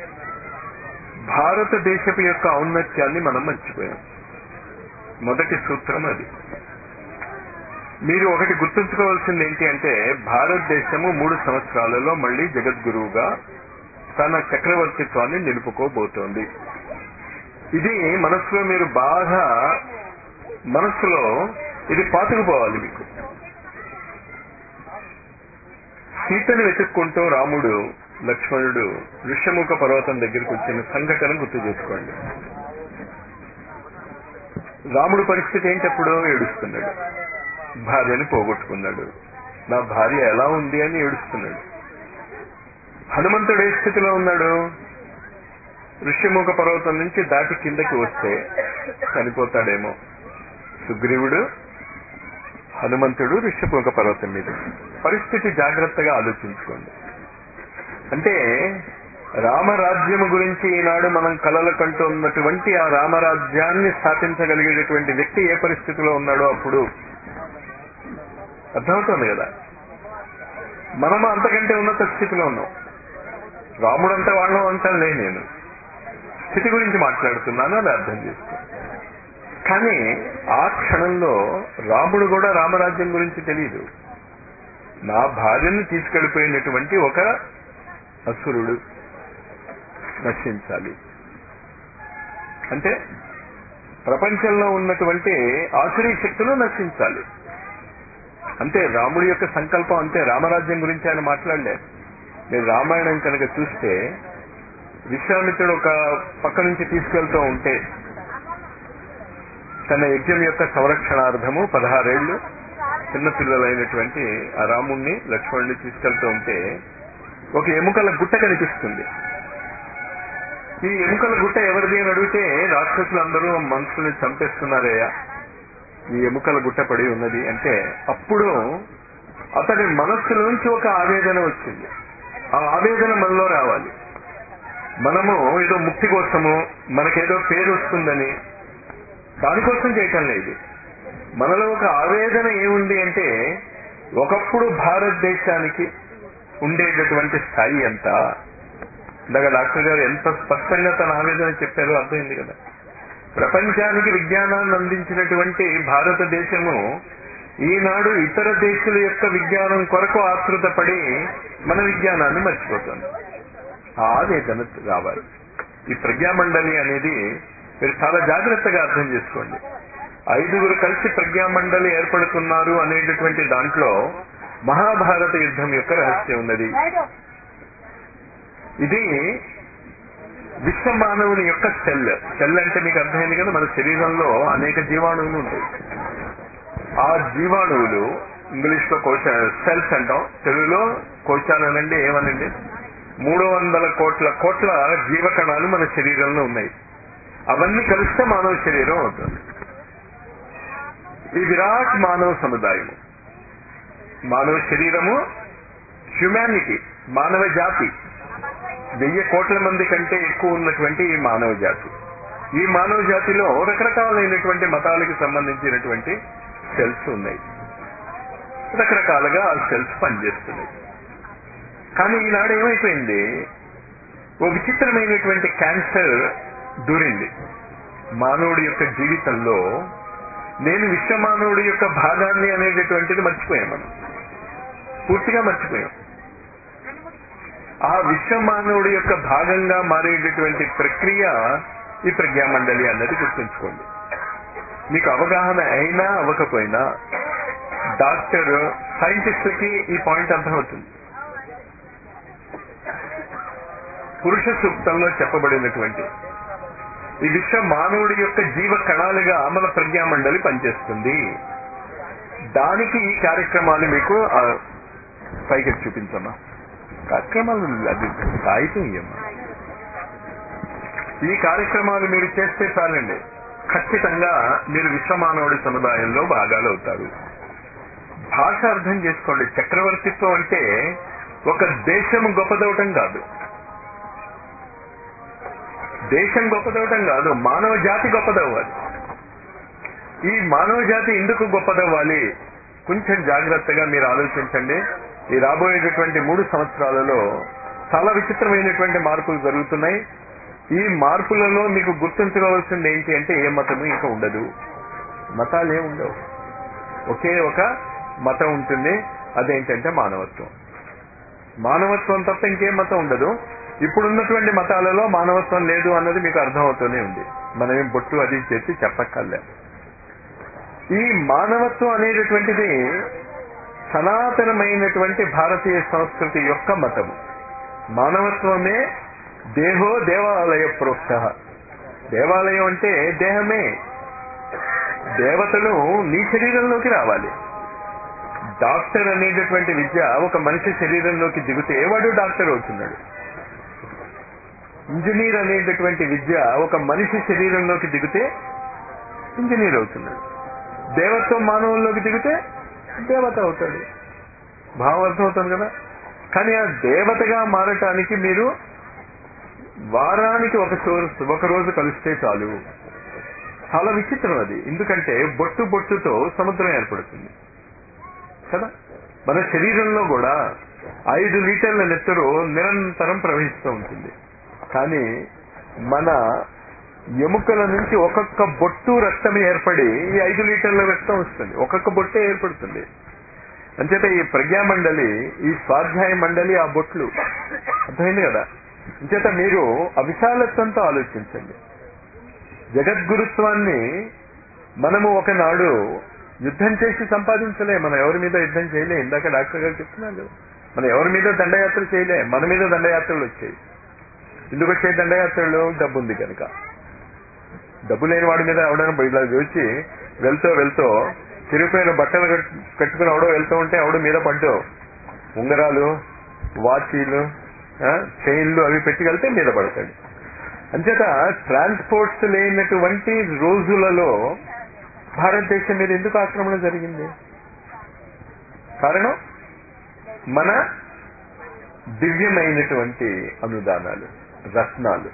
భారతదేశపు యొక్క ఔన్నత్యాన్ని మనం మర్చిపోయాం మొదటి సూత్రం అది మీరు ఒకటి గుర్తుంచుకోవాల్సింది ఏంటి అంటే భారతదేశము మూడు సంవత్సరాలలో మళ్ళీ జగద్గురువుగా తన చక్రవర్తిత్వాన్ని నిలుపుకోబోతోంది ఇది మనసులో మీరు బాగా మనసులో ఇది పాతుకుపోవాలి మీకు సీతను వెతుక్కుంటూ రాముడు లక్ష్మణుడు ఋష్యముఖ పర్వతం దగ్గరికి వచ్చిన సంఘటన గుర్తు చేసుకోండి రాముడు పరిస్థితి ఏంటప్పుడు ఏడుస్తున్నాడు భార్యని పోగొట్టుకున్నాడు నా భార్య ఎలా ఉంది అని ఏడుస్తున్నాడు హనుమంతుడు ఏ స్థితిలో ఉన్నాడు ఋష్యముఖ పర్వతం నుంచి దాటి కిందకి వస్తే చనిపోతాడేమో సుగ్రీవుడు హనుమంతుడు ఋష్యముఖ పర్వతం మీద పరిస్థితి జాగ్రత్తగా ఆలోచించుకోండి అంటే రామరాజ్యము గురించి ఈనాడు మనం కలలు కంటూ ఉన్నటువంటి ఆ రామరాజ్యాన్ని స్థాపించగలిగేటటువంటి వ్యక్తి ఏ పరిస్థితిలో ఉన్నాడో అప్పుడు అర్థమవుతుంది కదా మనము అంతకంటే ఉన్నత స్థితిలో ఉన్నాం రాముడు అంత వాళ్ళం అంటానులే నేను స్థితి గురించి మాట్లాడుతున్నాను అది అర్థం చేసుకో కానీ ఆ క్షణంలో రాముడు కూడా రామరాజ్యం గురించి తెలియదు నా భార్యను తీసుకెళ్లిపోయినటువంటి ఒక అసురుడు నశించాలి అంటే ప్రపంచంలో ఉన్నటువంటి ఆసురీ శక్తులు నశించాలి అంతే రాముడి యొక్క సంకల్పం అంతే రామరాజ్యం గురించి ఆయన మాట్లాడలే మీరు రామాయణం కనుక చూస్తే విశ్వామిత్రుడు ఒక పక్క నుంచి తీసుకెళ్తూ ఉంటే తన యజ్ఞం యొక్క సంరక్షణార్థము పదహారేళ్లు చిన్నపిల్లలైనటువంటి ఆ రాముణ్ణి లక్ష్మణుడిని తీసుకెళ్తూ ఉంటే ఒక ఎముకల గుట్ట కనిపిస్తుంది ఈ ఎముకల గుట్ట ఎవరిది అని అడిగితే రాక్షసులందరూ మనుషుల్ని చంపేస్తున్నారయ్యా ఈ ఎముకల గుట్ట పడి ఉన్నది అంటే అప్పుడు అతడి మనస్సులోంచి ఒక ఆవేదన వచ్చింది ఆ ఆవేదన మనలో రావాలి మనము ఏదో ముక్తి కోసము మనకేదో పేరు వస్తుందని దానికోసం చేయటం లేదు మనలో ఒక ఆవేదన ఏముంది అంటే ఒకప్పుడు భారతదేశానికి ఉండేటటువంటి స్థాయి ఎంత ఇందాక డాక్టర్ గారు ఎంత స్పష్టంగా తన ఆవేదన చెప్పారో అర్థమైంది కదా ప్రపంచానికి విజ్ఞానాన్ని అందించినటువంటి భారతదేశము ఈనాడు ఇతర దేశాల యొక్క విజ్ఞానం కొరకు ఆతృత పడి మన విజ్ఞానాన్ని మర్చిపోతుంది ఆ ఆవేదన రావాలి ఈ ప్రజ్ఞామండలి అనేది మీరు చాలా జాగ్రత్తగా అర్థం చేసుకోండి ఐదుగురు కలిసి ప్రజ్ఞామండలి ఏర్పడుతున్నారు అనేటటువంటి దాంట్లో మహాభారత యుద్ధం యొక్క రహస్యం ఉన్నది ఇది విశ్వ మానవుని యొక్క సెల్ సెల్ అంటే మీకు అర్థమైంది కదా మన శరీరంలో అనేక జీవాణువులు ఉంటాయి ఆ జీవాణువులు ఇంగ్లీష్ లో కోశ సెల్స్ అంటాం తెలుగులో కోశాలనండి ఏమనండి మూడు వందల కోట్ల కోట్ల జీవకణాలు మన శరీరంలో ఉన్నాయి అవన్నీ కలిస్తే మానవ శరీరం అవుతుంది ఈ విరాట్ మానవ సముదాయము మానవ శరీరము హ్యుమానిటీ మానవ జాతి వెయ్యి కోట్ల మంది కంటే ఎక్కువ ఉన్నటువంటి ఈ మానవ జాతి ఈ మానవ జాతిలో రకరకాలైనటువంటి మతాలకు సంబంధించినటువంటి సెల్స్ ఉన్నాయి రకరకాలుగా ఆ సెల్స్ పనిచేస్తున్నాయి కానీ ఈనాడు ఏమైపోయింది ఓ విచిత్రమైనటువంటి క్యాన్సర్ దూరింది మానవుడి యొక్క జీవితంలో నేను విశ్వమానవుడి యొక్క భాగాన్ని అనేటటువంటిది మర్చిపోయాం మనం పూర్తిగా మర్చిపోయాం ఆ విశ్వమానవుడి యొక్క భాగంగా మారేటటువంటి ప్రక్రియ ఈ ప్రజ్ఞామండలి అన్నది గుర్తుంచుకోండి మీకు అవగాహన అయినా అవ్వకపోయినా డాక్టర్ సైంటిస్టులకి ఈ పాయింట్ అర్థమవుతుంది పురుష సూక్తంలో చెప్పబడినటువంటి ఈ విశ్వ మానవుడి యొక్క జీవ కణాలుగా మన ప్రజ్ఞామండలి పనిచేస్తుంది దానికి ఈ కార్యక్రమాలు మీకు ఆ, పైకి చూపించమ్మా కార్యక్రమాలు అది సాయితం ఇయ్యమ్మా ఈ కార్యక్రమాలు మీరు చేస్తే చాలండి ఖచ్చితంగా మీరు విశ్వమానవుడి సముదాయంలో భాగాలు అవుతారు భాష అర్థం చేసుకోండి చక్రవర్తిత్వం అంటే ఒక దేశం గొప్పదవటం కాదు దేశం గొప్పదవటం కాదు మానవ జాతి గొప్పదవ్వాలి ఈ మానవ జాతి ఎందుకు గొప్పదవ్వాలి కొంచెం జాగ్రత్తగా మీరు ఆలోచించండి ఈ రాబోయేటటువంటి మూడు సంవత్సరాలలో చాలా విచిత్రమైనటువంటి మార్పులు జరుగుతున్నాయి ఈ మార్పులలో మీకు గుర్తించవలసింది ఏంటి అంటే ఏ మతము ఇంకా ఉండదు మతాలే ఉండవు ఒకే ఒక మతం ఉంటుంది అదేంటంటే మానవత్వం మానవత్వం తప్ప ఇంకేం మతం ఉండదు ఇప్పుడున్నటువంటి మతాలలో మానవత్వం లేదు అన్నది మీకు అర్థమవుతూనే ఉంది మనమేం బొట్టు అది చేసి చెప్పక్కర్లే ఈ మానవత్వం అనేటటువంటిది సనాతనమైనటువంటి భారతీయ సంస్కృతి యొక్క మతము మానవత్వమే దేహో దేవాలయ ప్రోక్త దేవాలయం అంటే దేహమే దేవతలు నీ శరీరంలోకి రావాలి డాక్టర్ అనేటటువంటి విద్య ఒక మనిషి శరీరంలోకి దిగితే వాడు డాక్టర్ అవుతున్నాడు ఇంజనీర్ అనేటటువంటి విద్య ఒక మనిషి శరీరంలోకి దిగితే ఇంజనీర్ అవుతున్నాడు దేవత్వం మానవుల్లోకి దిగితే దేవత అవుతాడు భావం అర్థమవుతుంది కదా కానీ ఆ దేవతగా మారటానికి మీరు వారానికి ఒక చో- ఒక రోజు కలిస్తే చాలు చాలా విచిత్రం అది ఎందుకంటే బొట్టు బొట్టుతో సముద్రం ఏర్పడుతుంది కదా మన శరీరంలో కూడా ఐదు లీటర్ల నెత్తరు నిరంతరం ప్రవహిస్తూ ఉంటుంది కానీ మన ఎముకల నుంచి ఒక్కొక్క బొట్టు రక్తం ఏర్పడి ఈ ఐదు లీటర్ల రక్తం వస్తుంది ఒక్కొక్క బొట్టే ఏర్పడుతుంది అంచేత ఈ ప్రజ్ఞామండలి ఈ స్వాధ్యాయ మండలి ఆ బొట్లు అర్థమైంది కదా అంచేత మీరు అవిశాలత్వంతో ఆలోచించండి జగద్గురుత్వాన్ని మనము ఒకనాడు యుద్ధం చేసి సంపాదించలే మనం ఎవరి మీద యుద్ధం చేయలే ఇందాక డాక్టర్ గారు చెప్తున్నారు మనం ఎవరి మీద దండయాత్ర చేయలే మన మీద దండయాత్రలు వచ్చాయి ఎందుకు వచ్చాయి దండయాత్రలు డబ్బు ఉంది కనుక డబ్బు లేని వాడి మీద ఎవడైనా ఇలా వచ్చి వెళ్తూ వెళ్తూ తిరిగిపోయిన బట్టలు కట్- కట్టుకుని ఎవడో వెళ్తూ ఉంటే ఎవడో మీద పడ్డు ఉంగరాలు వాచీలు ఆ, చైన్లు అవి పెట్టుకెళ్తే మీద పడతాడు అంచేత ట్రాన్స్పోర్ట్స్ లేనటువంటి రోజులలో భారతదేశం మీద ఎందుకు ఆక్రమణ జరిగింది కారణం మన దివ్యమైనటువంటి అనుదానాలు రత్నాలు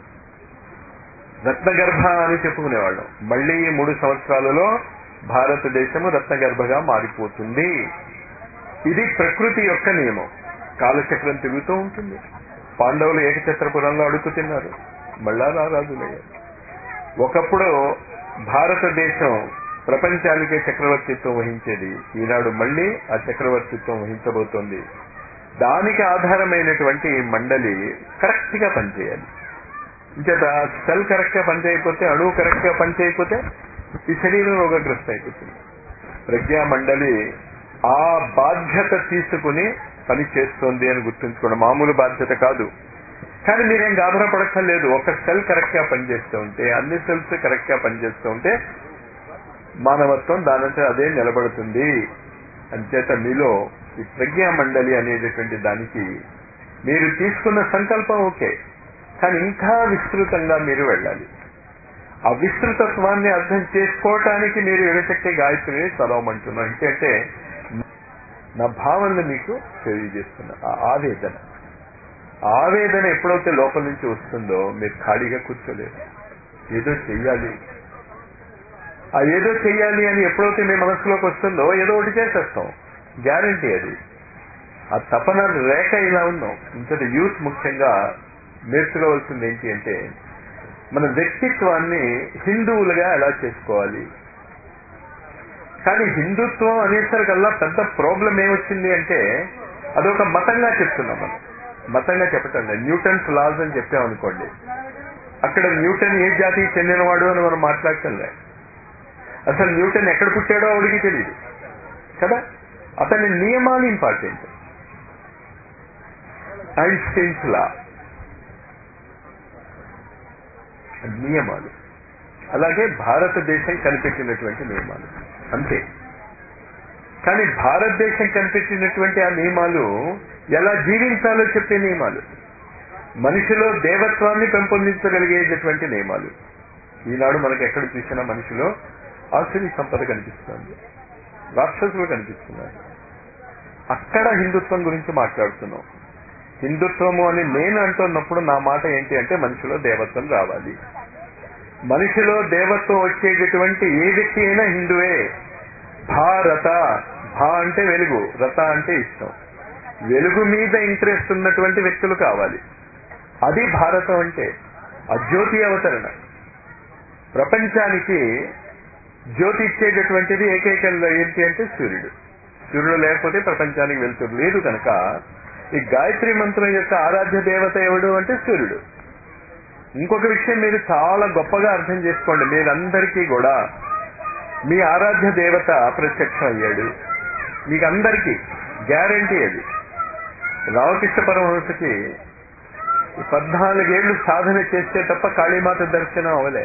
రత్నగర్భ అని చెప్పుకునేవాళ్ళం మళ్ళీ ఈ మూడు సంవత్సరాలలో భారతదేశము రత్నగర్భగా మారిపోతుంది ఇది ప్రకృతి యొక్క నియమం కాలచక్రం తిరుగుతూ ఉంటుంది పాండవులు ఏకఛత్రపురంలో అడుగు తిన్నారు మళ్ళా రారాజులయ్యారు ఒకప్పుడు భారతదేశం ప్రపంచానికే చక్రవర్తిత్వం వహించేది ఈనాడు మళ్ళీ ఆ చక్రవర్తిత్వం వహించబోతోంది దానికి ఆధారమైనటువంటి ఈ మండలి కరెక్ట్ గా పనిచేయాలి ఇంచేత సెల్ కరెక్ట్ గా పనిచేయకపోతే అణువు కరెక్ట్ గా పనిచేయకపోతే ఈ శరీరం రోగగ్రస్త అయిపోతుంది ప్రజ్ఞా మండలి ఆ బాధ్యత తీసుకుని పని చేస్తోంది అని గుర్తుంచుకోండి మామూలు బాధ్యత కాదు కానీ మీరేం గాబరా పడక్కర్లేదు ఒక సెల్ కరెక్ట్ గా పనిచేస్తూ ఉంటే అన్ని సెల్స్ కరెక్ట్ గా పనిచేస్తూ ఉంటే మానవత్వం దానంతా అదే నిలబడుతుంది అంచేత మీలో ఈ ప్రజ్ఞా మండలి అనేటటువంటి దానికి మీరు తీసుకున్న సంకల్పం ఓకే కానీ ఇంకా విస్తృతంగా మీరు వెళ్ళాలి ఆ విస్తృతత్వాన్ని అర్థం చేసుకోవటానికి మీరు ఎడచెక్కే గాయత్రిని చదవమంటున్నాను ఎందుకంటే నా భావనలు మీకు తెలియజేస్తున్నా ఆ ఆవేదన ఆ ఆవేదన ఎప్పుడైతే లోపల నుంచి వస్తుందో మీరు ఖాళీగా కూర్చోలేరు ఏదో చెయ్యాలి ఆ ఏదో చెయ్యాలి అని ఎప్పుడైతే మీ మనసులోకి వస్తుందో ఏదో ఒకటి చేసేస్తాం గ్యారంటీ అది ఆ తపన రేఖ ఇలా ఉన్నాం ఇంతటి యూత్ ముఖ్యంగా నేర్చుకోవాల్సింది ఏంటి అంటే మన వ్యక్తిత్వాన్ని హిందువులుగా ఎలా చేసుకోవాలి కానీ హిందుత్వం అనేసరికల్లా పెద్ద ప్రాబ్లం ఏమొచ్చింది అంటే అదొక మతంగా చెప్తున్నాం మనం మతంగా చెప్పటం లేదు న్యూటన్స్ లాస్ అని చెప్పామనుకోండి అక్కడ న్యూటన్ ఏ జాతికి చెందినవాడు అని మనం మాట్లాడటం లేదు అసలు న్యూటన్ ఎక్కడ పుట్టాడో ఆవిడికి తెలియదు కదా అతని నియమాలు ఇంపార్టెంట్ ఐన్స్టైన్స్ లా నియమాలు అలాగే భారతదేశం కనిపెట్టినటువంటి నియమాలు అంతే కానీ భారతదేశం కనిపెట్టినటువంటి ఆ నియమాలు ఎలా జీవించాలో చెప్పే నియమాలు మనిషిలో దేవత్వాన్ని పెంపొందించగలిగేటటువంటి నియమాలు ఈనాడు మనకు ఎక్కడ చూసినా మనిషిలో ఆశ్చర్య సంపద కనిపిస్తుంది రాక్షసులు కనిపిస్తున్నారు అక్కడ హిందుత్వం గురించి మాట్లాడుతున్నాం హిందుత్వము అని నేను అంటున్నప్పుడు నా మాట ఏంటి అంటే మనిషిలో దేవత్వం రావాలి మనిషిలో దేవత్వం వచ్చేటటువంటి ఏ వ్యక్తి అయినా హిందువే భారత భా అంటే వెలుగు రత అంటే ఇష్టం వెలుగు మీద ఇంట్రెస్ట్ ఉన్నటువంటి వ్యక్తులు కావాలి అది భారతం అంటే అజ్యోతి అవతరణ ప్రపంచానికి జ్యోతి ఇచ్చేటటువంటిది ఏకైక ఏంటి అంటే సూర్యుడు సూర్యుడు లేకపోతే ప్రపంచానికి వెళ్తుంది లేదు కనుక ఈ గాయత్రి మంత్రం యొక్క ఆరాధ్య దేవత ఎవడు అంటే సూర్యుడు ఇంకొక విషయం మీరు చాలా గొప్పగా అర్థం చేసుకోండి మీరందరికీ కూడా మీ ఆరాధ్య దేవత ప్రత్యక్షం అయ్యాడు మీకు అందరికీ గ్యారంటీ అది రామకృష్ణ పరమహంసకి పద్నాలుగేళ్లు సాధన చేస్తే తప్ప కాళీమాత దర్శనం అవలే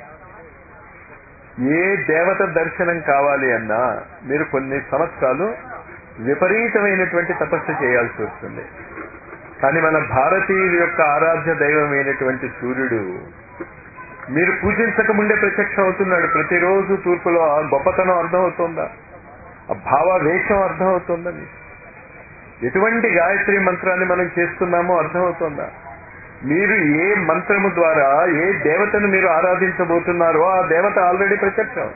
ఏ దేవత దర్శనం కావాలి అన్నా మీరు కొన్ని సంవత్సరాలు విపరీతమైనటువంటి తపస్సు చేయాల్సి వస్తుంది కానీ మన భారతీయుల యొక్క ఆరాధ్య దైవమైనటువంటి సూర్యుడు మీరు పూజించక ముందే ప్రత్యక్షం అవుతున్నాడు ప్రతిరోజు తూర్పులో ఆ గొప్పతనం అర్థమవుతుందా ఆ భావావేశం అర్థమవుతుందా మీకు ఎటువంటి గాయత్రి మంత్రాన్ని మనం చేస్తున్నామో అర్థమవుతుందా మీరు ఏ మంత్రము ద్వారా ఏ దేవతను మీరు ఆరాధించబోతున్నారో ఆ దేవత ఆల్రెడీ ప్రత్యక్షం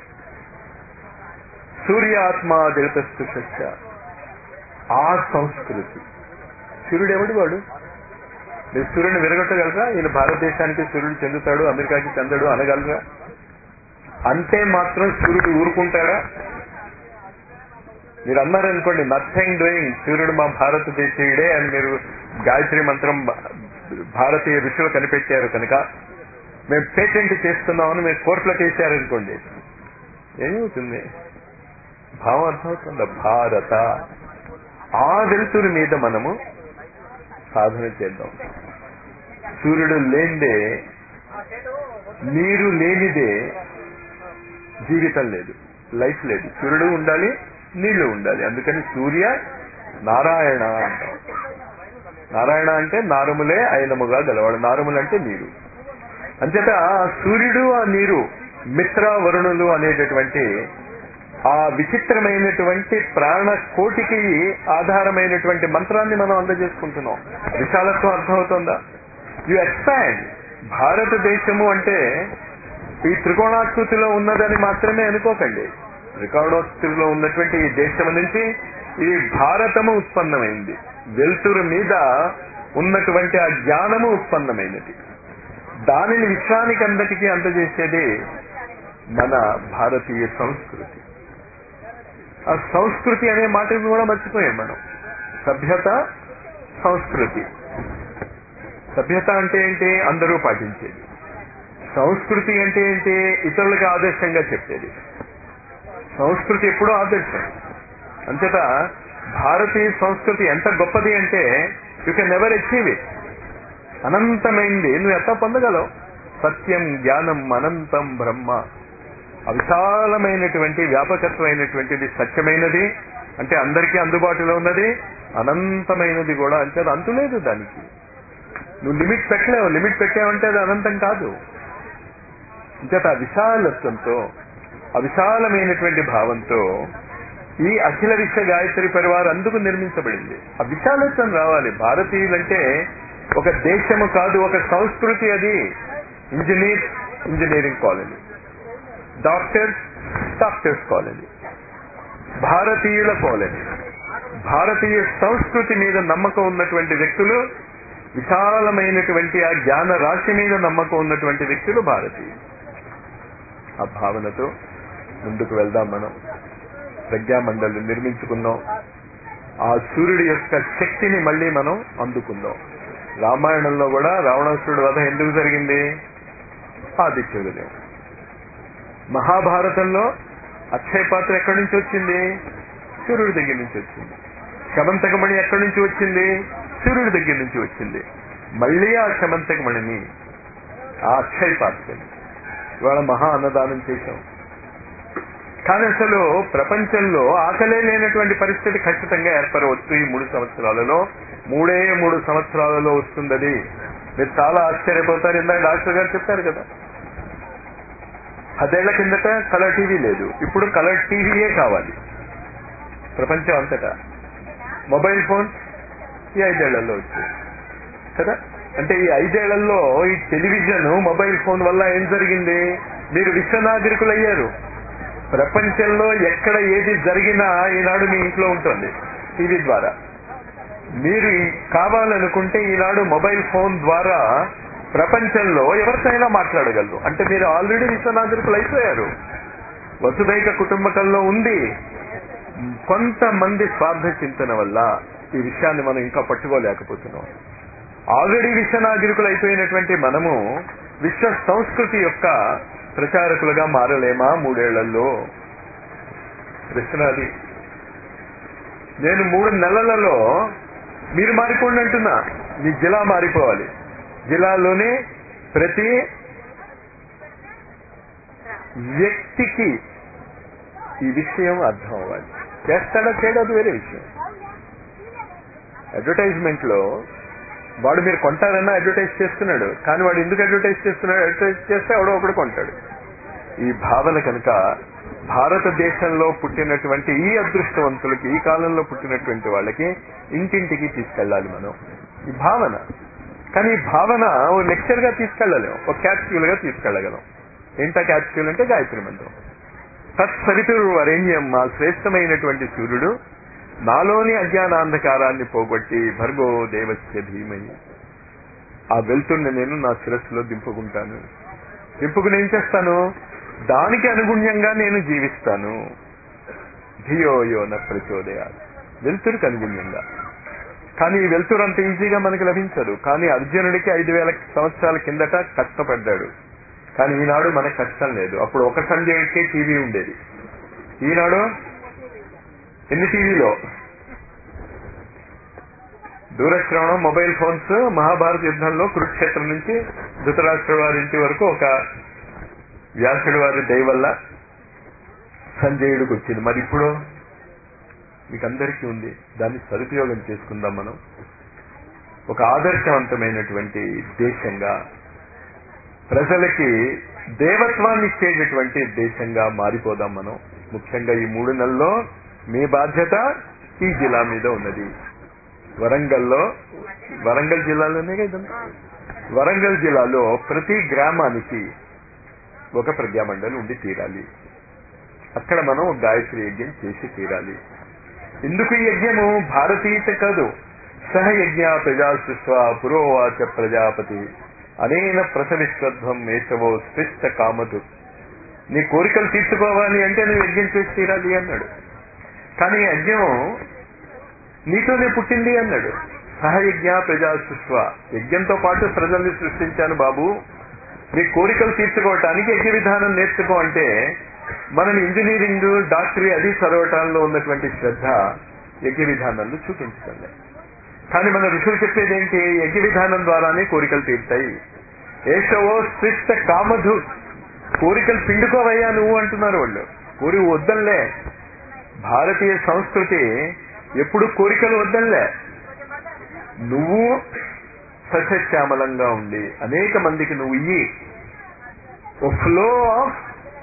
సూర్యాత్మ దేవతస్థుష ఆ సంస్కృతి సూర్యుడు ఎవడు వాడు మీరు సూర్యుని విరగొట్టగలరా ఈయన భారతదేశానికి సూర్యుడు చెందుతాడు అమెరికాకి చెందడు అనగలరా అంటే మాత్రం సూర్యుడు ఊరుకుంటాడా మీరు అన్నారనుకోండి నథింగ్ డూయింగ్ సూర్యుడు మా భారతదేశీయుడే అని మీరు గాయత్రి మంత్రం భారతీయ ఋషులు కనిపెట్టారు కనుక మేము పేటెంట్ చేస్తున్నామని మీరు కోర్టులకు వేసారనుకోండి ఏమవుతుంది భావం అర్థమవుతుందా భారత ఆ వెలుతురు మీద మనము సాధన చేద్దాం సూర్యుడు లేనిదే నీరు లేనిదే జీవితం లేదు లైఫ్ లేదు సూర్యుడు ఉండాలి నీళ్లు ఉండాలి అందుకని సూర్య నారాయణ అంటాం నారాయణ అంటే నారములే అయినముగా గలవాడు నారములు అంటే నీరు అంచేత ఆ సూర్యుడు ఆ నీరు మిత్ర వరుణులు అనేటటువంటి ఆ విచిత్రమైనటువంటి ప్రాణ కోటికి ఆధారమైనటువంటి మంత్రాన్ని మనం అందజేసుకుంటున్నాం విశాలత్వం అర్థమవుతుందా యు ఎక్స్పాండ్ భారతదేశము అంటే ఈ త్రికోణాకృతిలో ఉన్నదని మాత్రమే అనుకోకండి త్రికోణాకృతిలో ఉన్నటువంటి ఈ దేశం నుంచి ఈ భారతము ఉత్పన్నమైంది వెలుతురు మీద ఉన్నటువంటి ఆ జ్ఞానము ఉత్పన్నమైనది దానిని విశ్వానికి అందటికీ అందజేసేది మన భారతీయ సంస్కృతి ఆ సంస్కృతి అనే మాటను కూడా మర్చిపోయాం మనం సభ్యత సంస్కృతి సభ్యత అంటే ఏంటి అందరూ పాటించేది సంస్కృతి అంటే ఏంటి ఇతరులకు ఆదర్శంగా చెప్పేది సంస్కృతి ఎప్పుడూ ఆదర్శం అంతేత భారతీయ సంస్కృతి ఎంత గొప్పది అంటే you can never achieve it అనంతమైంది నువ్వు ఎట్లా పొందగలవు సత్యం జ్ఞానం అనంతం బ్రహ్మ అవిశాలమైనటువంటి వ్యాపకత్వమైనటువంటిది సత్యమైనది అంటే అందరికీ అందుబాటులో ఉన్నది అనంతమైనది కూడా అంటే అది అంతులేదు దానికి నువ్వు లిమిట్ పెట్టలేవు లిమిట్ పెట్టావంటే అది అనంతం కాదు ఇంకట విశాలత్వంతో అవిశాలమైనటువంటి భావంతో ఈ అఖిల విశ్వ గాయత్రి పరివార్ అందుకు నిర్మించబడింది ఆ విశాలత్వం రావాలి భారతీయులంటే ఒక దేశము కాదు ఒక సంస్కృతి అది engineer engineering colony doctors doctors colony భారతీయుల కాలనీ భారతీయ సంస్కృతి మీద నమ్మకం ఉన్నటువంటి వ్యక్తులు విశాలమైనటువంటి ఆ జ్ఞాన రాశి మీద నమ్మకం ఉన్నటువంటి వ్యక్తులు భారతీయులు ఆ భావనతో ముందుకు వెళ్దాం మనం ప్రజ్ఞామండలి నిర్మించుకుందాం ఆ సూర్యుడి యొక్క శక్తిని మళ్ళీ మనం అందుకుందాం రామాయణంలో కూడా రావణాసురుడు వధ ఎందుకు జరిగింది ఆదిత్యోదయం మహాభారతంలో అక్షయ పాత్ర ఎక్కడి నుంచి వచ్చింది సూర్యుడి దగ్గర నుంచి వచ్చింది శమంతకమణి ఎక్కడి నుంచి వచ్చింది సూర్యుడి దగ్గర నుంచి వచ్చింది మళ్ళీ ఆ శమంతకమణిని ఆ అక్షయ పాత్రని ఇవాళ మహా అన్నదానం చేశాం కానీ అసలు ప్రపంచంలో ఆకలే లేనటువంటి పరిస్థితి ఖచ్చితంగా ఏర్పడవచ్చు ఈ మూడు సంవత్సరాలలో మూడే మూడు సంవత్సరాలలో వస్తుందది మీరు చాలా ఆశ్చర్యపోతారు ఇందాక డాక్టర్ గారు చెప్పారు కదా పదేళ్ల కిందట కలర్ టీవీ లేదు ఇప్పుడు కలర్ టీవీయే కావాలి ప్రపంచం అంతటా మొబైల్ ఫోన్ ఈ ఐదేళ్లలో వచ్చింది కదా అంటే ఈ ఐదేళ్లలో ఈ టెలివిజన్ మొబైల్ ఫోన్ వల్ల ఏం జరిగింది మీరు విశ్వనాగరికులు అయ్యారు ప్రపంచంలో ఎక్కడ ఏది జరిగినా ఈనాడు మీ ఇంట్లో ఉంటుంది టీవీ ద్వారా మీరు ఈ- కావాలనుకుంటే ఈనాడు మొబైల్ ఫోన్ ద్వారా ప్రపంచంలో ఎవరితోనైనా మాట్లాడగలరు అంటే మీరు ఆల్రెడీ విశ్వనాథులకు అయిపోయారు వసుదైక కుటుంబకంలో ఉంది కొంతమంది స్వార్థ చింతన వల్ల ఈ విషయాన్ని మనం ఇంకా పట్టుకోలేకపోతున్నాం ఆల్రెడీ విశ్వనాగరికులు అయిపోయినటువంటి మనము విశ్వ సంస్కృతి యొక్క ప్రచారకులుగా మారలేమా మూడేళ్లలో ప్రశ్న అది నేను మూడు నెలలలో మీరు మారిపోండి అంటున్నా మీ జిల్లా మారిపోవాలి జిల్లాలోనే ప్రతి వ్యక్తికి ఈ విషయం అర్థం అవ్వాలి చేస్తాడా చేయడా అది వేరే విషయం అడ్వర్టైజ్మెంట్ లో వాడు మీరు కొంటారన్నా అడ్వర్టైజ్ చేస్తున్నాడు కానీ వాడు ఎందుకు అడ్వర్టైజ్ చేస్తున్నాడు అడ్వర్టైజ్ చేస్తే ఎవడో ఒకడు కొంటాడు ఈ భావన కనుక భారతదేశంలో పుట్టినటువంటి ఈ అదృష్టవంతులకి ఈ కాలంలో పుట్టినటువంటి వాళ్ళకి ఇంటింటికి తీసుకెళ్ళాలి మనం ఈ భావన కానీ ఈ భావన ఓ లెక్చర్ గా తీసుకెళ్ళలేం ఒక క్యాప్స్యూల్ గా తీసుకెళ్ళగలం ఏంటా క్యాప్స్యూల్ అంటే గాయత్రి మంత్రం తత్సరితుడు వరేణ్యం మా శ్రేష్టమైనటువంటి సూర్యుడు నాలోని అజ్ఞానాంధకారాన్ని పోగొట్టి భర్గో దేవస్య ధీమయి ఆ వెళ్తున్న నేను నా శిరస్సులో దింపుకుంటాను దింపుకుని ఏం చేస్తాను దానికి అనుగుణ్యంగా నేను జీవిస్తాను ధియోయో న ప్రచోదయ వెలుతురుకి అనుగుణ్యంగా కానీ ఈ వెలుతురు అంత ఈజీగా మనకి లభించదు కానీ అర్జునుడికి ఐదు వేల సంవత్సరాల కిందట కష్టపడ్డాడు కానీ ఈనాడు మనకు కష్టం లేదు అప్పుడు ఒక సంజయ్కి టీవీ ఉండేది ఈనాడు ఎన్ని టీవీలో దూరశ్రవణం మొబైల్ ఫోన్స్ మహాభారత యుద్ధంలో కురుక్షేత్రం నుంచి ధృతరాష్ట్ర వారి ఇంటి వరకు ఒక వ్యాసుడి వారి దయ వల్ల సంజయుడికి వచ్చింది మరి ఇప్పుడు మీకు అందరికీ ఉంది దాన్ని సదుపయోగం చేసుకుందాం మనం ఒక ఆదర్శవంతమైనటువంటి దేశంగా ప్రజలకి దేవత్వాన్ని ఇచ్చేటటువంటి దేశంగా మారిపోదాం మనం ముఖ్యంగా ఈ మూడు నెలల్లో మీ బాధ్యత ఈ జిల్లా మీద ఉన్నది వరంగల్లో వరంగల్ జిల్లాలోనే కదా ఇదంతా? వరంగల్ జిల్లాలో ప్రతి గ్రామానికి ఒక ప్రజామండలి ఉండి తీరాలి అక్కడ మనం ఒక గాయత్రి యజ్ఞం చేసి తీరాలి ఎందుకు ఈ యజ్ఞము భారతీయత కాదు సహయజ్ఞ ప్రజా సృష్వ పురోవాచ ప్రజాపతి అనేన ప్రసవిశ్వధ్వం మేషవో స్పృష్ట కామదు నీ కోరికలు తీర్చుకోవాలి అంటే నువ్వు యజ్ఞం చేసి తీరాలి అన్నాడు కానీ ఈ యజ్ఞం నీతోనే పుట్టింది అన్నాడు సహయజ్ఞ ప్రజా సృష్వ యజ్ఞంతో పాటు ప్రజల్ని సృష్టించాను బాబు నీ కోరికలు తీర్చుకోవటానికి యజ్ఞ విధానం నేర్చుకో అంటే మనం ఇంజనీరింగ్ డాక్టరీ అది చదవటాల్లో ఉన్నటువంటి శ్రద్ధ యజ్ఞ విధానంలో చూపించకండి కానీ మన ఋషులు చెప్పేది ఏంటి యజ్ఞ విధానం ద్వారానే కోరికలు తీరుతాయి ఏషవో స్పృష్ట కామధు కోరికలు పిండుకోవయ్యా నువ్వు అంటున్నారు వాళ్ళు కోరి వద్దల్లే భారతీయ సంస్కృతి ఎప్పుడు కోరికలు వద్దల్లే నువ్వు సస్యశ్యామలంగా ఉండి అనేక మందికి నువ్వు ఇయ్యి ఓ ఫ్లో ఆఫ్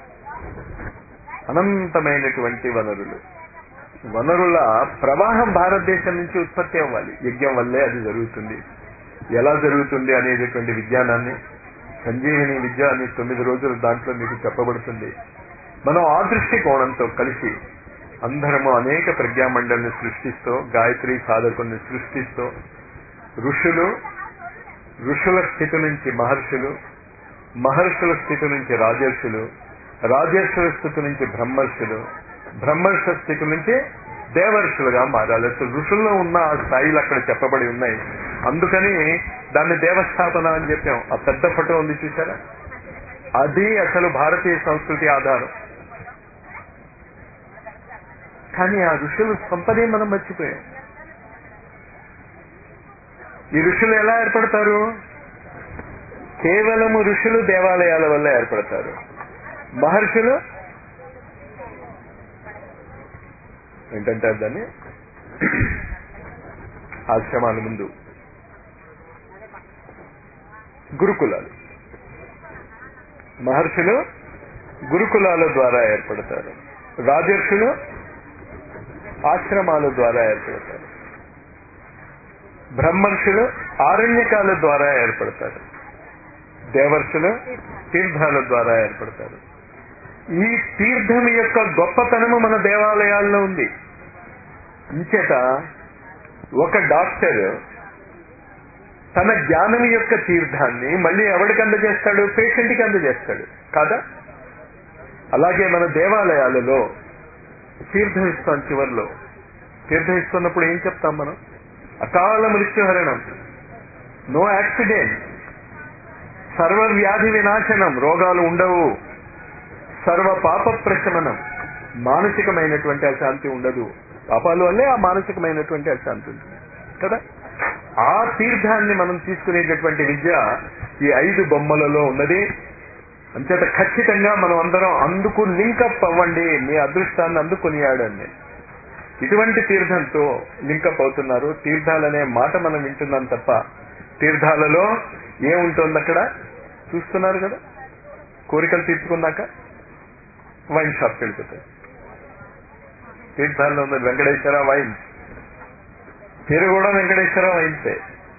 అనంతమైనటువంటి వనరులు వనరుల ప్రవాహం భారతదేశం నుంచి ఉత్పత్తి అవ్వాలి యజ్ఞం వల్లే అది జరుగుతుంది ఎలా జరుగుతుంది అనేటటువంటి విజ్ఞానాన్ని సంజీవిని విద్య అని తొమ్మిది రోజులు దాంట్లో మీకు చెప్పబడుతుంది మనం ఆ దృష్టికోణంతో కలిసి అందరము అనేక ప్రజ్ఞామండలిని సృష్టిస్తూ గాయత్రి సాధకుల్ని సృష్టిస్తూ ఋషులు ఋషుల స్థితి నుంచి మహర్షులు మహర్షుల స్థితి నుంచి రాజర్షులు రాజర్షుల స్థితి నుంచి బ్రహ్మర్షులు బ్రహ్మర్షుల స్థితి నుంచి దేవర్షులుగా మారాలి అసలు ఋషుల్లో ఉన్న ఆ స్థాయిలు అక్కడ చెప్పబడి ఉన్నాయి అందుకని దాన్ని దేవస్థాపన అని చెప్పాం ఆ పెద్ద ఫోటో ఉంది చూసారా అది అసలు భారతీయ సంస్కృతి ఆధారం కానీ ఆ ఋషులు సంపదే మనం మర్చిపోయాం ఈ ఋషులు ఎలా ఏర్పడతారు కేవలము ఋషులు దేవాలయాల వల్ల ఏర్పడతారు మహర్షులు ఏంటంటారు దాన్ని ఆశ్రమాల ముందు గురుకులాలు మహర్షులు గురుకులాల ద్వారా ఏర్పడతారు రాజర్షులు ఆశ్రమాల ద్వారా ఏర్పడతారు బ్రహ్మర్షులు ఆరణ్యకాల ద్వారా ఏర్పడతారు దేవర్షులు తీర్థాల ద్వారా ఏర్పడతారు ఈ తీర్థం యొక్క గొప్పతనము మన దేవాలయాల్లో ఉంది ఇంచేత ఒక డాక్టర్ తన జ్ఞానం యొక్క తీర్థాన్ని మళ్ళీ ఎవరికి అందజేస్తాడు పేషెంట్కి అందజేస్తాడు కాదా అలాగే మన దేవాలయాలలో తీర్థం ఇస్తాం చివరిలో తీర్థం ఇస్తున్నప్పుడు ఏం చెప్తాం మనం అకాల మృత్యుహరణం నో యాక్సిడెంట్ సర్వ వ్యాధి వినాశనం రోగాలు ఉండవు సర్వ పాప ప్రశమనం మానసికమైనటువంటి అశాంతి ఉండదు పాపాల వల్లే ఆ మానసికమైనటువంటి అశాంతి ఉంటుంది కదా ఆ తీర్థాన్ని మనం తీసుకునేటటువంటి విద్య ఈ ఐదు బొమ్మలలో ఉన్నది అంచేత ఖచ్చితంగా మనం అందరం అందుకు లింకప్ అవ్వండి మీ అదృష్టాన్ని అందుకునియాడండి ఇటువంటి తీర్థంతో లింకప్ అవుతున్నారు తీర్థాలనే మాట మనం వింటున్నాం తప్ప తీర్థాలలో ఏముంటుంది అక్కడ చూస్తున్నారు కదా కోరికలు తీర్చుకున్నాక వైన్ షాప్కి వెళ్ళిపోతాయి తీర్థాల్లో ఉన్నది వెంకటేశ్వర వైన్ పేరు కూడా వెంకటేశ్వర వైన్సే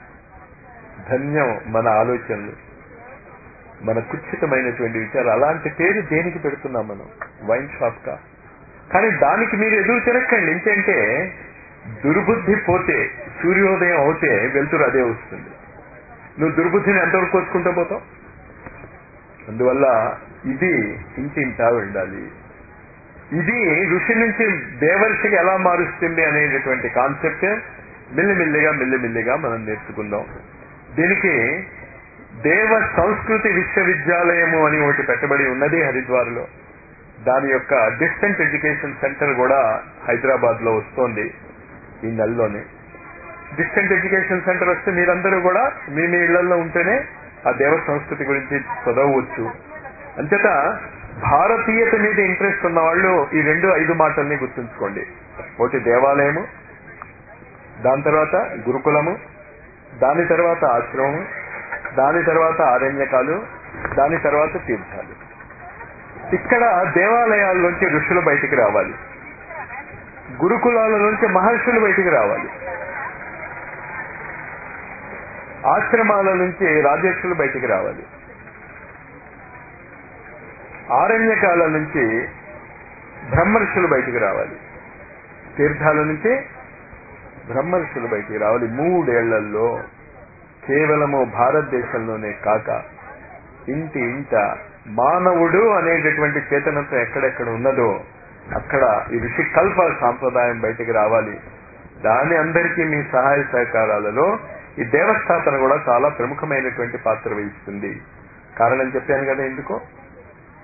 ధన్యం మన ఆలోచనలు మన కుచ్చితమైనటువంటి విచారాలు అలాంటి పేరు దేనికి పెడుతున్నాం మనం వైన్ షాప్ కా కానీ దానికి మీరు ఎదురు తిరక్కండి ఏంటంటే దుర్బుద్ధి పోతే సూర్యోదయం అవుతే వెళ్తురు అదే వస్తుంది నువ్వు దుర్బుద్ధిని ఎంతవరకు కోసుకుంటూ పోతావు అందువల్ల ఇది ఇంటింటా వెళ్ళాలి ఇది ఋషి నుంచి దేవర్షికి ఎలా మారుస్తుంది అనేటటువంటి కాన్సెప్ట్ మెల్లిమెల్లిగా మెల్లిమెల్లిగా మనం నేర్చుకుందాం దీనికి దేవ సంస్కృతి విశ్వవిద్యాలయము అని ఒకటి పెట్టబడి ఉన్నది హరిద్వార్లో దాని యొక్క డిస్టెంట్ ఎడ్యుకేషన్ సెంటర్ కూడా హైదరాబాద్ లో వస్తోంది ఈ నెలలోనే డిస్టెంట్ ఎడ్యుకేషన్ సెంటర్ వస్తే మీరందరూ కూడా మీ మీ ఇళ్లలో ఉంటేనే ఆ దేవ సంస్కృతి గురించి చదవవచ్చు అంచేత భారతీయత మీద ఇంట్రెస్ట్ ఉన్న వాళ్ళు ఈ రెండు ఐదు మాటల్ని గుర్తుంచుకోండి ఒకటి దేవాలయము దాని తర్వాత గురుకులము దాని తర్వాత ఆశ్రమము దాని తర్వాత ఆరణ్యకాలు దాని తర్వాత తీర్థాలు ఇక్కడ దేవాలయాల్లోంచి ఋషులు బయటికి రావాలి గురుకులాల నుంచి మహర్షులు బయటికి రావాలి ఆశ్రమాల నుంచి రాజర్షులు బయటికి రావాలి ఆరణ్యకాల నుంచి బ్రహ్మర్షులు బయటికి రావాలి తీర్థాల నుంచి బ్రహ్మర్షులు బయటికి రావాలి మూడేళ్లలో కేవలము భారతదేశంలోనే కాక ఇంటి ఇంట మానవుడు అనేటటువంటి చేతనత్వం ఎక్కడెక్కడ ఉన్నదో అక్కడ ఈ ఋషి కల్ప సాంప్రదాయం బయటికి రావాలి దాని అందరికీ మీ సహాయ సహకారాలలో ఈ దేవస్థాపన కూడా చాలా ప్రముఖమైనటువంటి పాత్ర వహిస్తుంది కారణం చెప్పాను కదా ఎందుకో